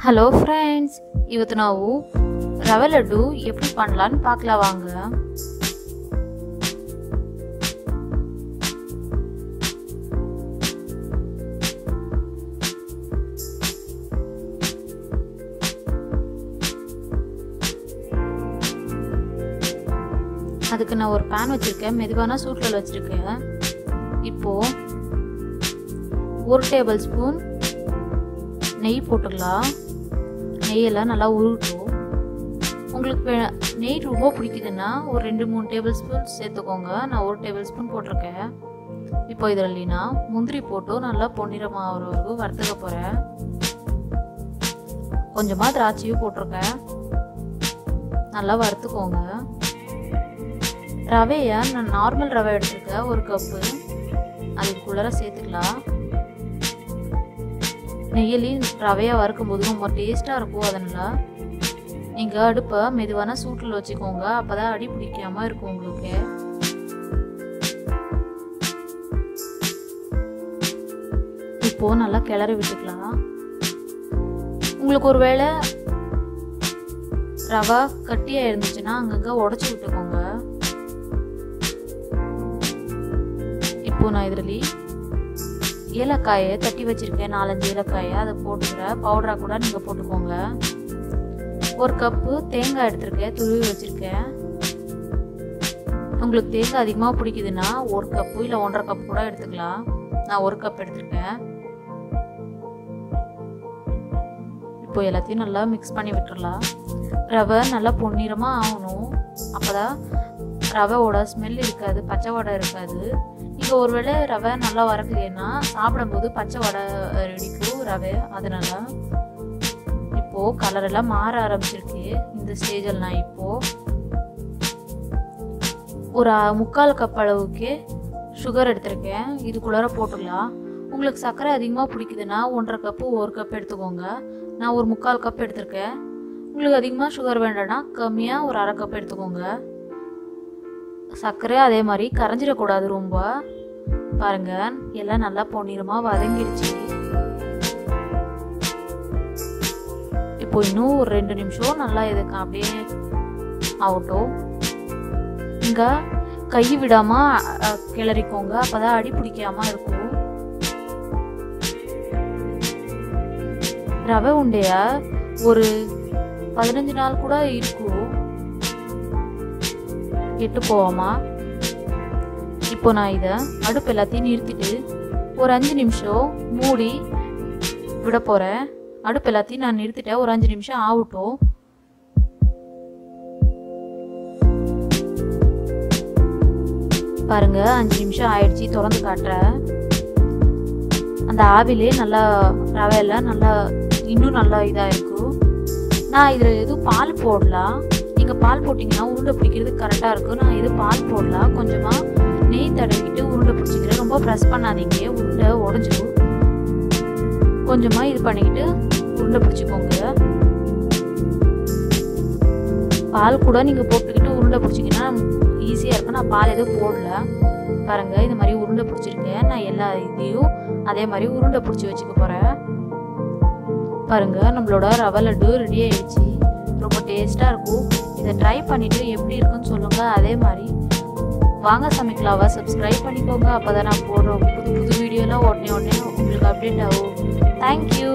hello friends ಇವತ್ತು ನಾವು ರವೆ ಲಡ್ಡು எப்படி பண்ணலான்னு பார்க்கலாம் வாங்க அதுக்கு நான் ஒரு பேன் வச்சுருக்கேன் மெதுவான சூட்டில் வச்சுருக்கேன் இப்போது ஒரு டேபிள் ஸ்பூன் நெய் போட்டுக்கலாம் நெய்யெல்லாம் நல்லா உருட்டும் உங்களுக்கு வே- நெய் ரொம்ப பிடிக்குதுன்னா ஒரு ரெண்டு மூணு டேபிள் ஸ்பூன் சேர்த்துக்கோங்க நான் ஒரு டேபிள் ஸ்பூன் போட்டிருக்கேன் இப்போ இதில் நான் முந்திரி போட்டு நல்லா பொன்னிறமாக ஆகிற வரைக்கும் வறுத்துக்க போகிறேன் கொஞ்சமாக திராட்சையும் போட்டிருக்கேன் நல்லா வறுத்துக்கோங்க ரவையை நான் நார்மல் ரவை எடுத்துருக்கேன் ஒரு கப்பு அதுக்குள்ளார சேர்த்துக்கலாம் நெய்யிலையும் ரவையை வறுக்கும் போது ரொம்ப டேஸ்ட்டாக இருக்கும் அதனால் நீங்கள் அடுப்பை மெதுவான சூட்டில் வச்சுக்கோங்க அப்போ தான் அடி பிடிக்காமல் இருக்கும் உங்களுக்கு இப்போது நல்லா கிளறி விட்டுக்கலாம் உங்களுக்கு ஒரு வேளை ரவா கட்டியாக இருந்துச்சுன்னா அங்கங்கே உடச்சி விட்டுக்கோங்க இப்போ நான் இதில் ஏலக்காயை தட்டி வச்சிருக்கேன் நாலஞ்சு ஏலக்காயை அதை போட்டுக்கிறேன் பவுடராக கூட நீங்கள் போட்டுக்கோங்க ஒரு கப்பு தேங்காய் எடுத்திருக்கேன் துருவி வச்சுருக்கேன் உங்களுக்கு தேங்காய் அதிகமாக பிடிக்குதுன்னா ஒரு கப்பு இல்லை ஒன்றரை கப் கூட எடுத்துக்கலாம் நான் ஒரு கப் எடுத்திருக்கேன் இப்போ எல்லாத்தையும் நல்லா மிக்ஸ் பண்ணி விட்டுறலாம் ரவை நல்லா பொன்னிறமாக ஆகணும் அப்போ தான் ரவையோட ஸ்மெல் இருக்காது பச்சை வடை இருக்காது நீங்கள் ஒருவேளை ரவை நல்லா வறக்குதுன்னா சாப்பிடும்போது பச்சை வடை ரெடிக்கும் ரவை அதனால இப்போது கலர் எல்லாம் மாற ஆரம்பிச்சிருக்கு இந்த ஸ்டேஜில் நான் இப்போது ஒரு முக்கால் கப் அளவுக்கு சுகர் எடுத்திருக்கேன் இதுக்குள்ளார போட்டுடலாம் உங்களுக்கு சர்க்கரை அதிகமாக பிடிக்குதுன்னா ஒன்றரை கப்பு ஒரு கப் எடுத்துக்கோங்க நான் ஒரு முக்கால் கப் எடுத்திருக்கேன் உங்களுக்கு அதிகமாக சுகர் வேண்டாம்னா கம்மியாக ஒரு அரை கப் எடுத்துக்கோங்க சர்க்கரை அதே மாதிரி கரைஞ்சிடக்கூடாது ரொம்ப பாருங்க எல்லாம் நல்லா பொன்னிறமாக வதங்கிடுச்சு இப்போ இன்னும் ஒரு ரெண்டு நிமிஷம் நல்லா இதுக்கு அப்படியே ஆகட்டும் இங்கே கை விடாம அஹ், கிளறிக்கோங்க அப்பதான் அடி பிடிக்காம இருக்கும் ரவை உண்டைய ஒரு பதினஞ்சு நாள் கூட இருக்கும் கெட்டு போவாமா இப்போ நான் இதை அடுப்பு எல்லாத்தையும் நிறுத்திட்டு ஒரு அஞ்சு நிமிஷம் மூடி விட போகிறேன் அடுப்பு எல்லாத்தையும் நான் நிறுத்திட்டேன் ஒரு அஞ்சு நிமிஷம் ஆகட்டும் பாருங்க அஞ்சு நிமிஷம் ஆயிடுச்சு திறந்து காட்டுறேன் அந்த ஆவிலே நல்லா ரவையெல்லாம் நல்லா இன்னும் நல்லா இதாக இருக்கும் நான் இதில் எதுவும் பால் போடலாம் நீங்கள் பால் போட்டிங்கன்னா உருண்டை பிடிக்கிறது கரெக்டாக இருக்கும் நான் இது பால் போடலாம் கொஞ்சமாக நெய் தடவிக்கிட்டு உருண்டை பிடிச்சிக்கிறேன் ரொம்ப ப்ரெஸ் பண்ணாதீங்க உருண்டை உடஞ்சிடும் கொஞ்சமாக இது பண்ணிக்கிட்டு உருண்டை பிடிச்சிக்கோங்க பால் கூட நீங்கள் போட்டுக்கிட்டு உருண்டை பிடிச்சிங்கன்னா ஈஸியாக இருக்கும் நான் பால் எதுவும் போடல பாருங்கள் இந்த மாதிரி உருண்டை பிடிச்சிருக்கேன் நான் எல்லா இதையும் அதே மாதிரி உருண்டை பிடிச்சி வச்சுக்க போகிறேன் பாருங்க நம்மளோட ரவை லட்டு ரெடி ஆயிடுச்சு ரொம்ப டேஸ்ட்டாக இருக்கும் இதை ட்ரை பண்ணிவிட்டு எப்படி இருக்குன்னு சொல்லுங்கள் அதே மாதிரி வாங்க சமைக்கலாவா சப்ஸ்கிரைப் பண்ணிக்கோங்க அப்போ தான் நான் போடுற புது புது வீடியோலாம் உடனே உடனே உங்களுக்கு அப்டேட் ஆகும் தேங்க்யூ